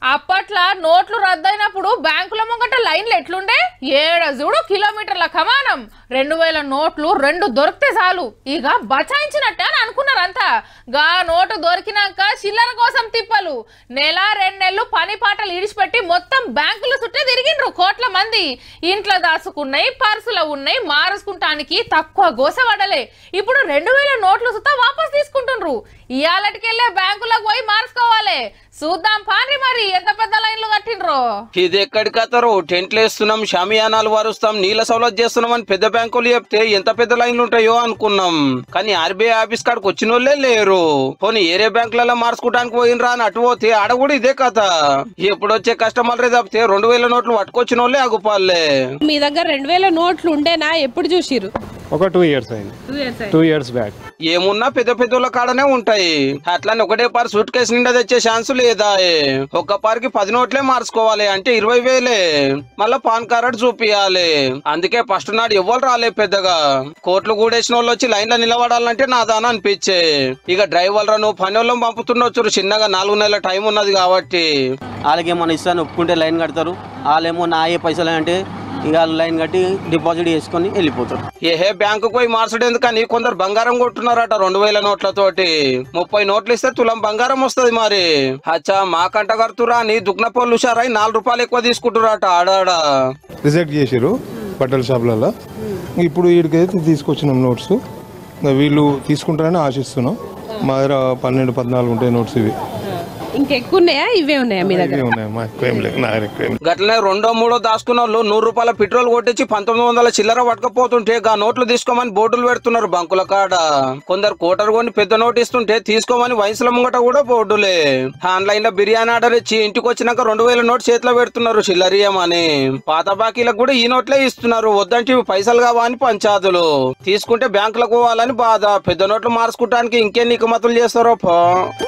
అప్పట్లో నోట్లు రద్దయినప్పుడు బ్యాంకుల ముంగట లైన్లు ఎట్లుండే ఏడ చూడు కిలోమీటర్ల కమానం రెండు వేల నోట్లు రెండు దొరికితే చాలు ఇక బచాయించినట్టే అని అనుకున్నారంతా గా నోటు దొరికినాక చిల్లర కోసం తిప్పలు నెల రెండు నెలలు పని పాటలు ఇడిచిపెట్టి మొత్తం బ్యాంకుల చుట్టే తిరిగిండ్రు కోట్ల మంది ఇంట్లో దాచుకున్నాయి పర్సులో ఉన్నాయి మారుసుకుంటానికి తక్కువ గోసపడలే ఇప్పుడు రెండు వేల నోట్లు సుతా వాపస్ తీసుకుంటుండ్రు ఇయాలటికెళ్ళే బ్యాంకులకు పోయి మార్చుకోవాలి చూద్దాం పాని మరి ఎంత పెద్ద లైన్లు కట్టిండ్రో ఇది ఎక్కడికి అతరు టెంట్లు వేస్తున్నాం షామియానాలు వారుస్తాం నీళ్ళ సౌలత్ చేస్తున్నాం అని పెద్ద బ్యాంకులు చెప్తే ఎంత పెద్ద లైన్లు ఉంటాయో అనుకున్నాం కానీ ఆర్బీఐ ఆఫీస్ కాడికి వచ్చిన వాళ్ళే లేరు పోనీ ఏరే బ్యాంకులలో మార్చుకోవడానికి పోయినరా అని అటు పోతే ఆడ కూడా ఇదే కథ ఎప్పుడు వచ్చే కస్టమర్లే తప్పితే రెండు వేల నోట్లు పట్టుకొచ్చిన వాళ్ళే అగుపాలే మీ దగ్గర రెండు వేల నోట్లు ఉండేనా ఎప్పుడు చూసిర్రు ఒక టూ ఇయర్స్ అయింది టూ ఇయర్స్ బ్యాక్ ఏమున్నా పెద్ద పెద్దోళ్ళ కాడనే ఉంటాయి అట్లానే ఒకటే పారి సూట్ కేసు నిండా తెచ్చే ఛాన్స్ లేదా ఒక్క పారికి పది నోట్లే మార్చుకోవాలి అంటే ఇరవై వేలే మళ్ళా పాన్ కార్డు చూపియాలి అందుకే ఫస్ట్ నాడు ఎవ్వరు రాలే పెద్దగా కోట్లు కూడేసిన వాళ్ళు వచ్చి లైన్ లో నిలబడాలంటే నా దాని అనిపించే ఇక డ్రైవర్లను పని వాళ్ళని పంపుతుండొచ్చు చిన్నగా నాలుగు నెలల టైం ఉన్నది కాబట్టి వాళ్ళకి ఏమైనా ఇస్తాను ఒప్పుకుంటే లైన్ కడతారు వాళ్ళేమో నా ఏ పైసలు అంటే ఇక వాళ్ళు లైన్ కట్టి డిపాజిట్ చేసుకొని వెళ్ళిపోతారు ఏహే బ్యాంకు పోయి మార్చడం ఎందుకని కొందరు బంగారం కొట్టున్నారట రెండు వేల నోట్లతోటి ముప్పై నోట్లు ఇస్తే తులం బంగారం వస్తది మరి అచ్చా మాకంట కడుతురా అని దుగ్నపోళ్ళు హుషారై నాలుగు రూపాయలు ఎక్కువ తీసుకుంటున్నారట ఆడాడ రిజెక్ట్ చేసారు బట్టల షాపులలో ఇప్పుడు వీడికైతే తీసుకొచ్చినాం నోట్స్ వీళ్ళు తీసుకుంటారని ఆశిస్తున్నాం మా దగ్గర పన్నెండు పద్నాలుగు ఉంటాయి నోట్స్ ఇవి ఇంకెక్కువ ఉన్నాయా ఇవే ఉన్నాయా మీ దగ్గర ఇవే ఉన్నాయి మా ఎక్కువ ఏం లేదు నా దగ్గర ఎక్కువ ఏం లేదు. గట్లనే రెండో మూడో దాచుకున్న వాళ్ళు నూరు రూపాయల పెట్రోల్ కొట్టించి పంతొమ్మిది వందల చిల్లర పట్టుకపోతుంటే గా నోట్లు తీసుకోమని బోర్డులు పెడుతున్నారు బంకుల కాడ కొందరు కోటర్ కొని పెద్ద నోటు ఇస్తుంటే తీసుకోమని వయసుల ముంగట కూడా బోర్డులే ఆన్లైన్ లో బిర్యానీ ఆర్డర్ ఇచ్చి ఇంటికి వచ్చినాక రెండు వేల నోటు చేతిలో పెడుతున్నారు చిల్లరియమని పాత బాకీలకు కూడా ఈ నోట్లే ఇస్తున్నారు వద్దంటే ఇవి పైసలు కావని పంచాదులు తీసుకుంటే బ్యాంకులకు పోవాలని బాధ పెద్ద నోట్లు మార్చుకోవడానికి ఇంకెన్ని ఇకమతులు చేస్తారో పో